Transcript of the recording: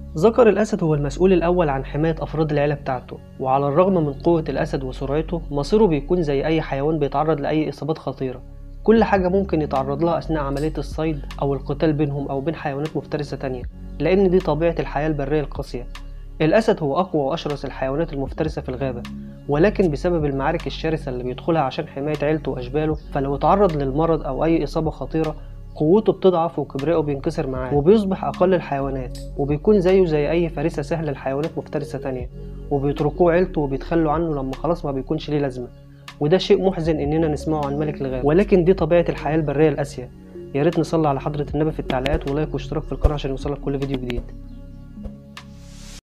ذكر الأسد هو المسؤول الأول عن حماية أفراد العيلة بتاعته وعلى الرغم من قوة الأسد وسرعته مصيره بيكون زي أي حيوان بيتعرض لأي إصابات خطيرة كل حاجة ممكن يتعرض لها أثناء عملية الصيد أو القتال بينهم أو بين حيوانات مفترسة تانية لأن دي طبيعة الحياة البرية القاسية الأسد هو أقوى وأشرس الحيوانات المفترسة في الغابة ولكن بسبب المعارك الشرسة اللي بيدخلها عشان حماية عيلته وأشباله فلو اتعرض للمرض أو أي إصابة خطيرة قوته بتضعف وكبرياءه بينكسر معاه وبيصبح أقل الحيوانات وبيكون زيه زي أي فريسة سهلة لحيوانات مفترسة تانية وبيتركوه عيلته وبيتخلوا عنه لما خلاص ما بيكونش ليه لازمة وده شيء محزن إننا نسمعه عن ملك الغابة ولكن دي طبيعة الحياة البرية القاسية يا ريت نصلي على حضرة النبي في التعليقات ولايك واشتراك في القناة عشان يوصلك كل فيديو جديد